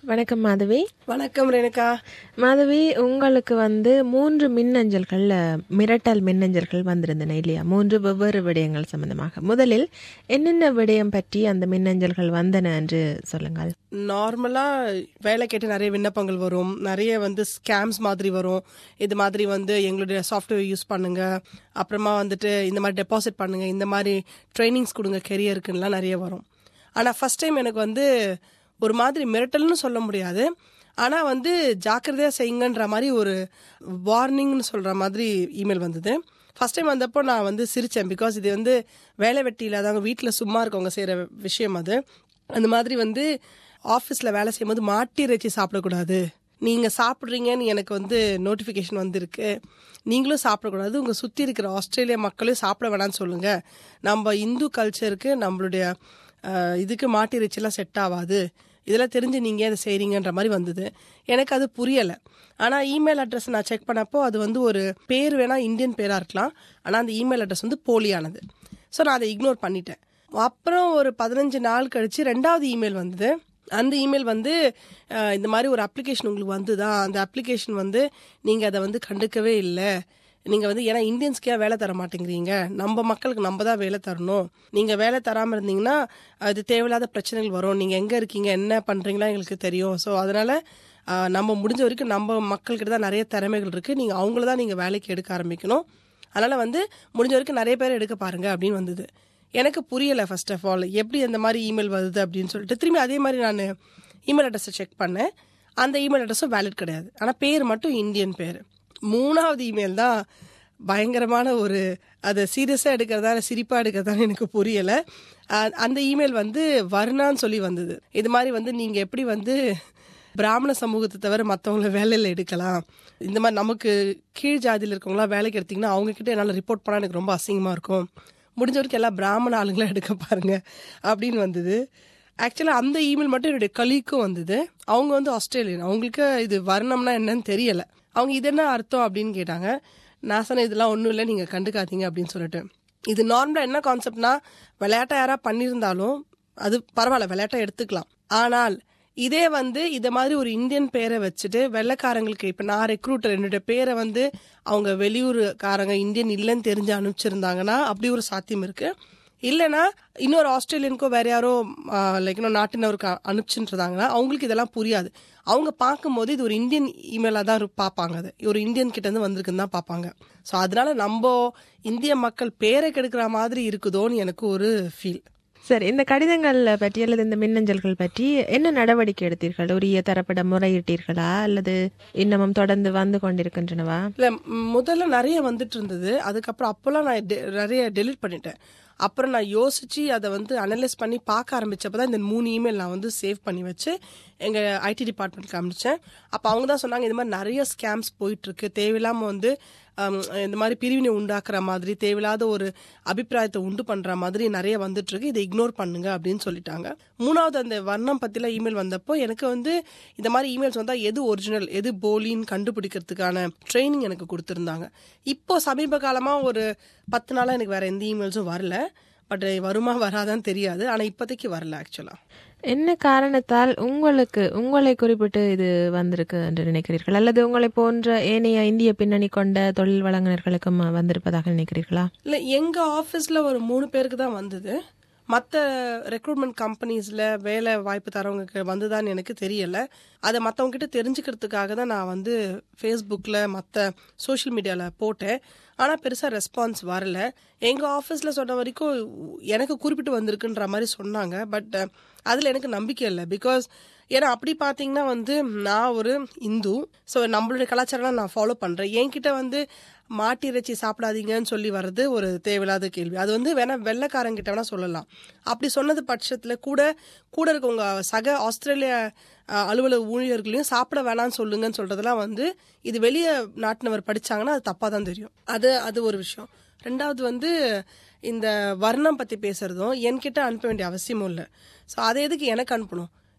வணக்கம் மாதவி வணக்கம் ரேணுகா மாதவி உங்களுக்கு வந்து மூன்று மின்னஞ்சல்கள் அஹ், மிரட்டல் மின்னஞ்சல்கள் வந்திருந்தன இல்லையா மூன்று வெவ்வேறு விடயங்கள் சம்பந்தமாக முதலில் என்னென்ன விடயம் பற்றி அந்த மின்னஞ்சல்கள் வந்தன என்று சொல்லுங்கள் நார்மலா வேலை கேட்டு நிறைய விண்ணப்பங்கள் வரும் நிறைய வந்து ஸ்கேம்ஸ் மாதிரி வரும் இது மாதிரி வந்து எங்களுடைய சாஃப்ட்வேர் யூஸ் பண்ணுங்க அப்புறமா வந்துட்டு இந்த மாதிரி டெபாசிட் பண்ணுங்க இந்த மாதிரி ட்ரைனிங்ஸ் கொடுங்க கெரியருக்குலாம் நிறைய வரும் ஆனா ஃபர்ஸ்ட் டைம் எனக்கு வந்து ஒரு மாதிரி மிரட்டல்னு சொல்ல முடியாது ஆனா வந்து ஜாக்கிரதையா செய்யுங்கன்ற மாதிரி ஒரு வார்னிங்னு சொல்ற மாதிரி இமெயில் வந்தது ஃபர்ஸ்ட் டைம் வந்தப்போ நான் வந்து சிரிச்சேன் பிகாஸ் இது வந்து வேலை வெட்டி இல்லாதவங்க வீட்டில் சும்மா இருக்கவங்க செய்கிற விஷயம் அது அந்த மாதிரி வந்து ஆஃபீஸில் வேலை செய்யும்போது மாட்டி இறைச்சி சாப்பிடக்கூடாது நீங்கள் சாப்பிட்றீங்கன்னு எனக்கு வந்து நோட்டிஃபிகேஷன் வந்திருக்கு நீங்களும் சாப்பிடக்கூடாது உங்கள் சுற்றி இருக்கிற ஆஸ்திரேலியா மக்களையும் சாப்பிட வேணாம்னு சொல்லுங்கள் நம்ம இந்து கல்ச்சருக்கு நம்மளுடைய அஹ், இதுக்கு மாட்டு இறைச்சிலாம் செட் ஆகாது இதெல்லாம் தெரிஞ்சு நீங்கள் அதை செய்கிறீங்கன்ற மாதிரி வந்தது எனக்கு அது புரியலை ஆனால் இமெயில் அட்ரஸ் நான் செக் பண்ணப்போ அது வந்து ஒரு பேர் வேணால் இந்தியன் பேராக இருக்கலாம் ஆனால் அந்த இமெயில் அட்ரஸ் வந்து போலியானது ஸோ நான் அதை இக்னோர் பண்ணிட்டேன் அப்புறம் ஒரு பதினஞ்சு நாள் கழிச்சு ரெண்டாவது இமெயில் வந்தது அந்த இமெயில் வந்து அஹ், இந்த மாதிரி ஒரு அப்ளிகேஷன் உங்களுக்கு வந்துதா அந்த அப்ளிகேஷன் வந்து நீங்கள் அதை வந்து கண்டுக்கவே இல்லை நீங்கள் வந்து ஏன்னா இந்தியன்ஸ்க்கே வேலை தர மாட்டேங்கிறீங்க நம்ம மக்களுக்கு நம்ம தான் வேலை தரணும் நீங்கள் வேலை தராமல் இருந்தீங்கன்னா அது தேவையில்லாத பிரச்சனைகள் வரும் நீங்கள் எங்கே இருக்கீங்க என்ன பண்ணுறீங்களா எங்களுக்கு தெரியும் ஸோ அதனால் ஆஹ், நம்ம முடிஞ்ச வரைக்கும் நம்ம மக்கள்கிட்ட தான் நிறைய திறமைகள் இருக்குது நீங்கள் அவங்கள தான் நீங்கள் வேலைக்கு எடுக்க ஆரம்பிக்கணும் அதனால் வந்து முடிஞ்ச வரைக்கும் நிறைய பேர் எடுக்க பாருங்க அப்படின்னு வந்தது எனக்கு புரியலை ஃபர்ஸ்ட் ஆஃப் ஆல் எப்படி அந்த மாதிரி இமெயில் வருது அப்படின்னு சொல்லிட்டு திரும்பி அதே மாதிரி நான் இமெயில் அட்ரஸை செக் பண்ணேன் அந்த இமெயில் அட்ரஸும் வேலிட் கிடையாது ஆனால் பேர் மட்டும் இந்தியன் பேர் மூணாவது இமெயில் தான் பயங்கரமான ஒரு அதை சீரியஸாக எடுக்கிறதா இல்லை சிரிப்பாக எடுக்கிறதான்னு எனக்கு புரியலை அ- அந்த இமெயில் வந்து வர்ணான்னு சொல்லி வந்தது இது மாதிரி வந்து நீங்கள் எப்படி வந்து பிராமண சமூகத்தை தவிர மற்றவங்கள வேலையில் எடுக்கலாம் இந்த மாதிரி நமக்கு கீழ் ஜாதியில் இருக்கவங்களாம் வேலைக்கு எடுத்தீங்கன்னா அவங்க கிட்ட என்னால் ரிப்போர்ட் பண்ணால் எனக்கு ரொம்ப அசிங்கமாக இருக்கும் முடிஞ்ச வரைக்கும் எல்லா பிராமண ஆளுங்களும் எடுக்க பாருங்க அப்படின்னு வந்தது ஆக்சுவலாக அந்த இமெயில் மட்டும் என்னுடைய கலீக்கும் வந்தது அவங்க வந்து ஆஸ்திரேலியன் அவங்களுக்கு இது வர்ணம்னா என்னன்னு தெரியல அவங்க இது என்ன அர்த்தம் அப்படின்னு கேட்டாங்க நான் சொன்னேன் இதெல்லாம் ஒன்றும் இல்லை நீங்கள் கண்டுக்காதீங்க அப்படின்னு சொல்லிட்டு இது நார்மலாக என்ன கான்செப்ட்னா விளையாட்டை யாராக பண்ணியிருந்தாலும் அது பரவாயில்ல விளையாட்டை எடுத்துக்கலாம் ஆனால் இதே வந்து இத மாதிரி ஒரு இந்தியன் பேரை வச்சுட்டு வெள்ளைக்காரங்களுக்கு இப்ப நான் ரெக்ரூட்டர் என்னுடைய பேரை வந்து அவங்க வெளியூர்காரங்க இந்தியன் இல்லைன்னு தெரிஞ்சு அனுப்பிச்சிருந்தாங்கன்னா அப்படி ஒரு சாத்தியம் இருக்கு இல்லைன்னா இன்னொரு ஆஸ்திரேலியனுக்கோ வேற யாரோ லைக் இன்னும் நாட்டினருக்கு அனுப்பிச்சுருந்தாங்கன்னா அவங்களுக்கு இதெல்லாம் புரியாது அவங்க பார்க்கும்போது இது ஒரு இந்தியன் இமெயிலாக தான் இரு- பார்ப்பாங்க அது ஒரு இந்தியன் கிட்ட இருந்து வந்திருக்குன்னு தான் பார்ப்பாங்க ஸோ அதனால நம்ம இந்திய மக்கள் பேரை கெடுக்கிற மாதிரி இருக்குதோன்னு எனக்கு ஒரு ஃபீல் சரி இந்த கடிதங்கள் பற்றி அல்லது இந்த மின்னஞ்சல்கள் பற்றி என்ன நடவடிக்கை எடுத்தீர்கள் உரிய தரப்பட முறையிட்டீர்களா அல்லது இன்னமும் தொடர்ந்து வந்து கொண்டிருக்கின்றனவா இல்ல ம், முதல்ல நிறைய வந்துட்டு இருந்தது அதுக்கப்புறம் அப்போல்லாம் நான் டெ- நிறைய டெலிட் பண்ணிட்டேன் அப்புறம் நான் யோசிச்சு அதை வந்து அனலைஸ் பண்ணி பார்க்க ஆரம்பிச்சப்ப தான் இந்த மூணு இமெயில் நான் வந்து சேவ் பண்ணி வச்சு எங்க ஐடி டிபார்ட்மெண்ட்க்கு அனுப்பிச்சேன் அப்போ அவங்க தான் சொன்னாங்க இந்த மாதிரி நிறைய ஸ்கேம்ஸ் போயிட்டு இருக்கு தேவையில்லாம வந்து ஹம், இந்த மாதிரி பிரிவினை உண்டாக்குற மாதிரி தேவையில்லாத ஒரு அபிப்பிராயத்தை உண்டு பண்ற மாதிரி நிறைய வந்துட்டு இருக்கு இதை இக்னோர் பண்ணுங்க அப்படின்னு சொல்லிட்டாங்க மூணாவது அந்த வர்ணம் பத்தில இமெயில் வந்தப்போ எனக்கு வந்து இந்த மாதிரி இமெயில்ஸ் வந்தா எது ஒரிஜினல் எது போலின்னு கண்டுபிடிக்கிறதுக்கான ட்ரைனிங் எனக்கு கொடுத்துருந்தாங்க இப்போ சமீப காலமா ஒரு பத்து நாளா எனக்கு வேற எந்த இமெயில்ஸும் வரல பட் வருமா வராதான்னு தெரியாது ஆனா இப்போதைக்கு வரல ஆக்சுவலா என்ன காரணத்தால் உங்களுக்கு உங்களை குறிப்பிட்டு இது வந்திருக்கு என்று நினைக்கிறீர்கள் அல்லது உங்களை போன்ற ஏனைய இந்திய பின்னணி கொண்ட தொழில் வழங்குனர்களுக்கும் வந்திருப்பதாக நினைக்கிறீர்களா இல்ல எங்க ஆபீஸ்ல ஒரு மூணு பேருக்கு தான் வந்தது மற்ற ரெக்ரூட்மெண்ட் கம்பெனிஸ்ல வேலை வாய்ப்பு தரவங்களுக்கு வந்ததான்னு எனக்கு தெரியல அதை மற்றவங்க கிட்ட தெரிஞ்சுக்கிறதுக்காக தான் நான் வந்து ஃபேஸ்புக்கில் மற்ற சோஷியல் மீடியாவில் போட்டேன் ஆனால் பெருசாக ரெஸ்பான்ஸ் வரல எங்கள் ஆஃபீஸில் சொன்ன வரைக்கும் எனக்கு குறிப்பிட்டு வந்திருக்குன்ற மாதிரி சொன்னாங்க பட் அதில் எனக்கு நம்பிக்கை இல்லை பிகாஸ் ஏன்னா அப்படி பார்த்தீங்கன்னா வந்து நான் ஒரு இந்து ஸோ நம்மளுடைய கலாச்சாரம் நான் ஃபாலோ பண்ணுறேன் என்கிட்ட வந்து மாட்டு இறைச்சி சாப்பிடாதீங்கன்னு சொல்லி வர்றது ஒரு தேவையில்லாத கேள்வி அது வந்து வேணா வெள்ளைக்காரங்கிட்ட வேணா சொல்லலாம் அப்படி சொன்னது பட்சத்தில் கூட கூட இருக்கவங்க சக ஆஸ்திரேலிய அஹ், அலுவலக ஊழியர்களையும் சாப்பிட வேணாம்னு சொல்லுங்கன்னு சொல்றதெல்லாம் வந்து இது வெளிய நாட்டினவர் படிச்சாங்கன்னா அது தப்பா தான் தெரியும் அது அது ஒரு விஷயம் ரெண்டாவது வந்து இந்த வர்ணம் பத்தி பேசுறதும் என்கிட்ட அனுப்ப வேண்டிய அவசியமும் இல்லை ஸோ அதை எதுக்கு எனக்கு அனுப்பணும்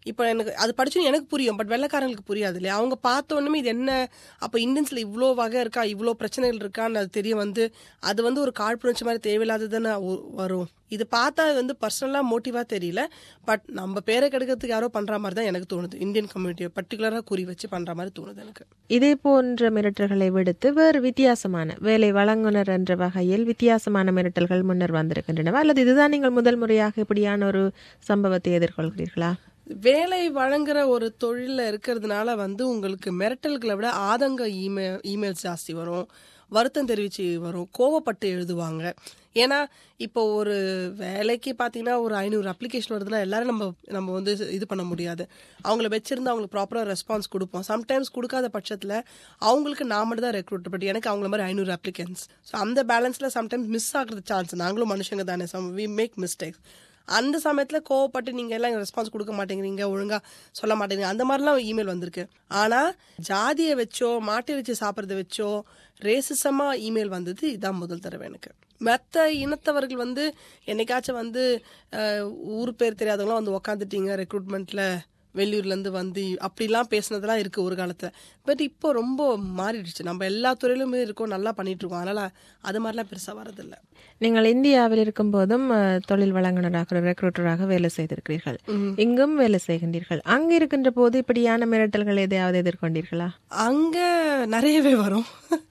இப்போ எனக்கு அது படிச்சு எனக்கு புரியும் பட் வெள்ளக்காரங்களுக்கு புரியாது இல்லையா அவங்க பார்த்த உடனே இது என்ன அப்போ இந்தியன்ஸ்ல இவ்வளோ வகை இருக்கா இவ்வளோ பிரச்சனைகள் இருக்கான்னு அது தெரிய வந்து அது வந்து ஒரு காழ்ப்புணர்ச்சி மாதிரி தேவையில்லாததுன்னு ஒ- வரும் இது பார்த்தா அது வந்து பர்சனலா மோட்டிவா தெரியல பட் நம்ம பேரை கெடுக்கிறதுக்கு யாரோ பண்ற மாதிரி தான் எனக்கு தோணுது இந்தியன் கம்யூனிட்டியை பர்டிகுலரா குறி வச்சு பண்ற மாதிரி தோணுது எனக்கு இதே போன்ற மிரட்டல்களை விடுத்து வேறு வித்தியாசமான வேலை வழங்குனர் என்ற வகையில் வித்தியாசமான மிரட்டல்கள் முன்னர் வந்திருக்கின்றனவா அல்லது இதுதான் நீங்கள் முதல் முறையாக இப்படியான ஒரு சம்பவத்தை எதிர்கொள்கிறீர்களா வேலை வழங்குற ஒரு தொழில்ல இருக்கிறதுனால வந்து உங்களுக்கு மிரட்டல்களை விட ஆதங்க இமெயில் இமெயில்ஸ் ஜாஸ்தி வரும் வருத்தம் தெரிவிச்சு வரும் கோவப்பட்டு எழுதுவாங்க ஏன்னா இப்போ ஒரு வேலைக்கு பார்த்தீங்கன்னா ஒரு ஐநூறு அப்ளிகேஷன் வருதுன்னா எல்லாரும் நம்ம நம்ம வந்து இது பண்ண முடியாது அவங்கள வச்சிருந்து அவங்களுக்கு ப்ராப்பராக ரெஸ்பான்ஸ் கொடுப்போம் சம்டைம்ஸ் கொடுக்காத பட்சத்தில் அவங்களுக்கு நான் மட்டும் தான் ரெக்ரூட் பட் எனக்கு அவங்கள மாதிரி ஐநூறு அப்ளிகன்ஸ் ஸோ அந்த பேலன்ஸில் சம்டைம்ஸ் மிஸ் ஆகுறது சான்ஸ் நாங்களும் மனுஷங்க தானே சம் வி மேக் மிஸ்டேக்ஸ் அந்த சமயத்துல கோவப்பட்டு நீங்க எல்லாம் ரெஸ்பான்ஸ் கொடுக்க மாட்டேங்கிறீங்க ஒழுங்கா சொல்ல மாட்டேங்கிறீங்க அந்த மாதிரிலாம் இமெயில் வந்திருக்கு ஆனா ஜாதியை வச்சோ மாட்டை வச்சு சாப்பிட்றத வச்சோ ரேசிசமா இமெயில் வந்தது இதான் முதல் தடவை எனக்கு மற்ற இனத்தவர்கள் வந்து என்னைக்காச்சும் வந்து அஹ், ஊர் பேர் தெரியாதவங்களாம் வந்து உக்காந்துட்டீங்க ரெக்ரூட்மெண்ட்ல வெளியூர்ல இருந்து வந்து அப்படிலாம் பேசுனதெல்லாம் இருக்கு ஒரு காலத்துல பட் இப்போ ரொம்ப மாறிடுச்சு நம்ம எல்லா துறையிலுமே இருக்கோம் நல்லா பண்ணிட்டு இருக்கோம் அதனால அது மாதிரிலாம் பெருசா வரதில்லை நீங்கள் இந்தியாவில் இருக்கும் போதும் அஹ், தொழில் வழங்குனராக ரெக்ரூட்டராக வேலை செய்திருக்கிறீர்கள் இங்கும் வேலை செய்கின்றீர்கள் அங்க இருக்கின்ற போது இப்படியான மிரட்டல்கள் எதையாவது எதிர்கொண்டீர்களா அங்க நிறையவே வரும்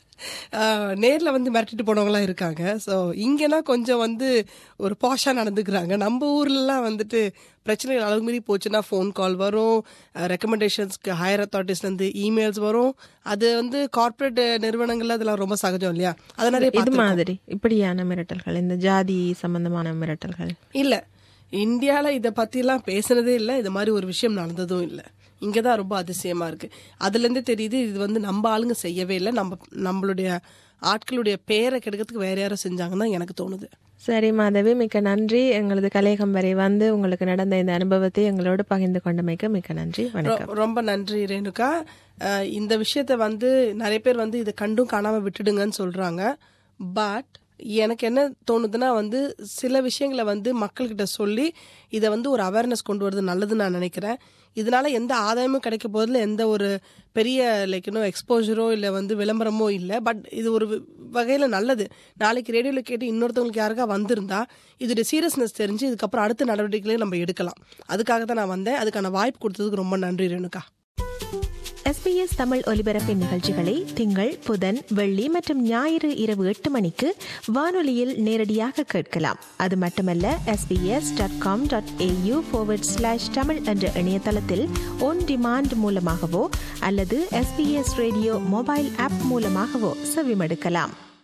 ஆஹ் நேர்ல வந்து மிரட்டிட்டு போனவங்களாம் இருக்காங்க ஸோ இங்கன்னா கொஞ்சம் வந்து ஒரு பாஷா நடந்துக்கிறாங்க நம்ம ஊர்லலாம் வந்துட்டு பிரச்சனைகள் அளவு மீறி போச்சுன்னா ஃபோன் கால் வரும் ரெக்கமெண்டேஷன்ஸ்க்கு ஹையர் அத்தாரிட்டிஸ்லேருந்து இமெயில்ஸ் வரும் அது வந்து கார்ப்பரேட் நிறுவனங்கள்ல அதெல்லாம் ரொம்ப சகஜம் இல்லையா அது நிறைய இது பார்த்திருக்கோம். மாதிரி இப்படியான மிரட்டல்கள் இந்த ஜாதி சம்பந்தமான மிரட்டல்கள் இல்ல இந்தியால இத பத்தி எல்லாம் பேசுனதே இல்ல இது மாதிரி ஒரு விஷயம் நடந்ததும் இல்ல இங்கதான் ரொம்ப அதிசயமா இருக்கு அதுல இருந்தே தெரியுது இது வந்து நம்ம ஆளுங்க செய்யவே இல்லை நம்ம நம்மளுடைய ஆட்களுடைய பேரை கெடுக்கிறதுக்கு வேற யாரும் செஞ்சாங்கன்னு தான் எனக்கு தோணுது சரி மாதவி மிக்க நன்றி எங்களது கலையகம் வரை வந்து உங்களுக்கு நடந்த இந்த அனுபவத்தை எங்களோடு பகிர்ந்து கொண்டமைக்கு மிக்க நன்றி வணக்கம் ரொ- ரொம்ப நன்றி ரேணுகா அஹ் இந்த விஷயத்த வந்து நிறைய பேர் வந்து இதை கண்டும் காணாம விட்டுடுங்கன்னு சொல்றாங்க பட் எனக்கு என்ன தோணுதுன்னா வந்து சில விஷயங்களை வந்து மக்கள்கிட்ட சொல்லி இதை வந்து ஒரு அவேர்னஸ் கொண்டு வரது நல்லதுன்னு நான் நினைக்கிறேன் இதனால எந்த ஆதாயமும் கிடைக்க போதில் எந்த ஒரு பெரிய லைக் இன்னும் எக்ஸ்போஜரோ இல்லை வந்து விளம்பரமோ இல்லை பட் இது ஒரு வகையில் நல்லது நாளைக்கு ரேடியோவில் கேட்டு இன்னொருத்தவங்களுக்கு யாருக்கா வந்திருந்தா இதோட சீரியஸ்னஸ் தெரிஞ்சு இதுக்கப்புறம் அடுத்த நடவடிக்கைகளையும் நம்ம எடுக்கலாம் அதுக்காக தான் நான் வந்தேன் அதுக்கான வாய்ப்பு கொடுத்ததுக்கு ரொம்ப நன்றி ரேணுகா எஸ்பிஎஸ் தமிழ் ஒலிபரப்பின் நிகழ்ச்சிகளை திங்கள் புதன் வெள்ளி மற்றும் ஞாயிறு இரவு எட்டு மணிக்கு வானொலியில் நேரடியாக கேட்கலாம் அது மட்டுமல்ல SBS dot com dot AU slash Tamil என்ற இணையதளத்தில் ஒன் டிமாண்ட் மூலமாகவோ அல்லது எஸ்பிஎஸ் ரேடியோ மொபைல் ஆப் மூலமாகவோ செவிமடுக்கலாம்